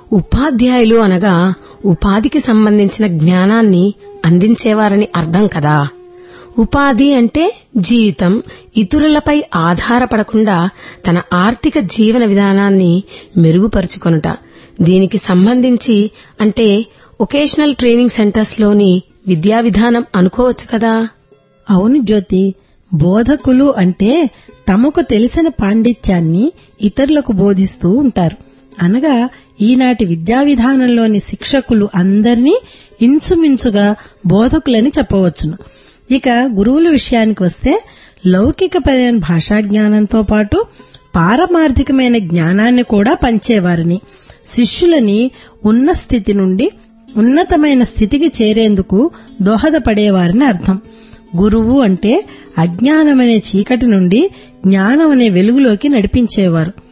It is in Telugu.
ఉపాధ్యాయులు అనగా ఉపాధికి సంబంధించిన జ్ఞానాన్ని అందించేవారని అర్థం కదా ఉపాధి అంటే జీవితం ఇతరులపై ఆధారపడకుండా తన ఆర్థిక జీవన విధానాన్ని మెరుగుపరుచుకొనుట దీనికి సంబంధించి అంటే ఒకేషనల్ ట్రైనింగ్ సెంటర్స్ లోని విద్యా విధానం అనుకోవచ్చు కదా అవును జ్యోతి బోధకులు అంటే తమకు తెలిసిన పాండిత్యాన్ని ఇతరులకు బోధిస్తూ ఉంటారు అనగా ఈనాటి విద్యా విధానంలోని శిక్షకులు అందరినీ ఇంచుమించుగా బోధకులని చెప్పవచ్చును ఇక గురువుల విషయానికి వస్తే లౌకికపరమైన భాషా జ్ఞానంతో పాటు పారమార్థికమైన జ్ఞానాన్ని కూడా పంచేవారని శిష్యులని ఉన్న స్థితి నుండి ఉన్నతమైన స్థితికి చేరేందుకు దోహదపడేవారని అర్థం గురువు అంటే అజ్ఞానమనే చీకటి నుండి జ్ఞానం అనే వెలుగులోకి నడిపించేవారు